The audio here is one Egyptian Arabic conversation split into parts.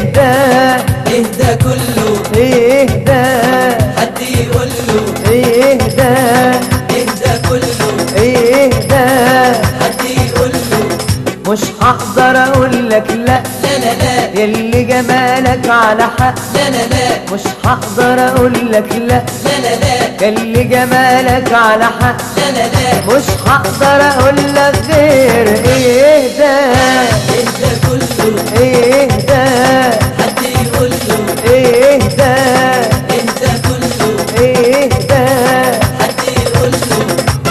اهدى اهدى كله اهدى حد يقول له اهدى اهدى كله اهدى حد يقول له مش هقدر اقول لك لا لا لا لا يلي جمالك على حق لا لا لا مش هقدر اقول لك لا لا لا لا يلي جمالك على حق لا لا لا مش هقدر اقول لك غير اهدى اهدى كله اهدى حد يقول له اهدى اهدى كله اهدى حد يقول له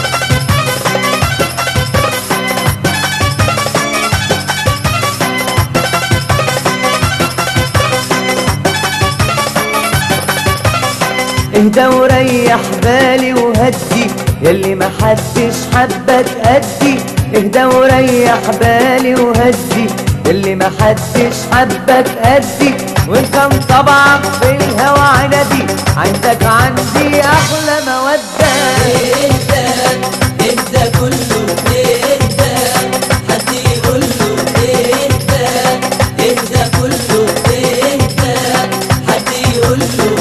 اهدى وريح بالي وهدي يلي ما حدش حبك قدي اهدى وريح بالي وهدي يلي ما حدش حبك قدي وان كان طبعك في الهوى عنبي عندك عندي احلى موده اهدى اهدى كله اهدى حد يقول له اهدى اهدى كله اهدى حد يقول له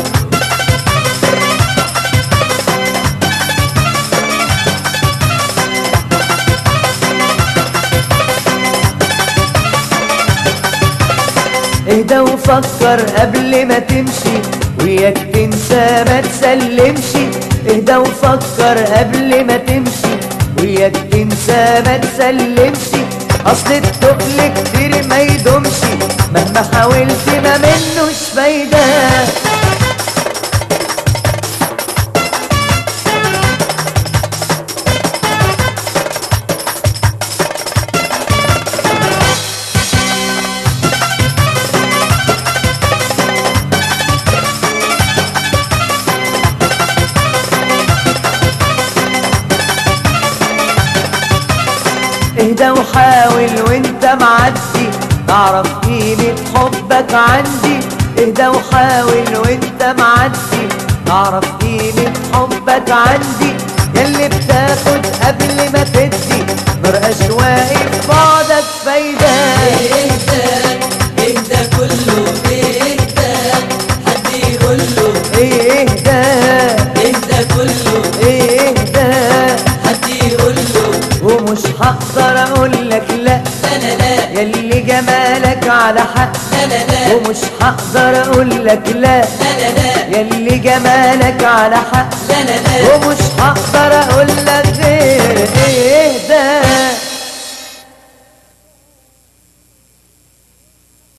اهدى وفكر قبل ما تمشي وياك تنسى ما تسلمش اهدى وفكر قبل ما تمشي وياك تنسى ما تسلمش اصل التقل كتير ما يدومش مهما حاولت ما منوش فايده اهدى وحاول وانت معدي تعرف قيمة حبك عندي اهدى وحاول وانت معدي تعرف قيمة حبك عندي ياللي بتاخد قبل ما تدي مرقاش واقف بعدك فايدة اهدى اهدى كله اهدى حد يقول له اهدى اهدى كله اهدى حد يقول له ومش هقدر اقول لك لا لا لا لا ياللي جمالك على حق لا لا لا ومش هقدر اقول لك لا لا لا لا ياللي جمالك على حق لا لا لا ومش هقدر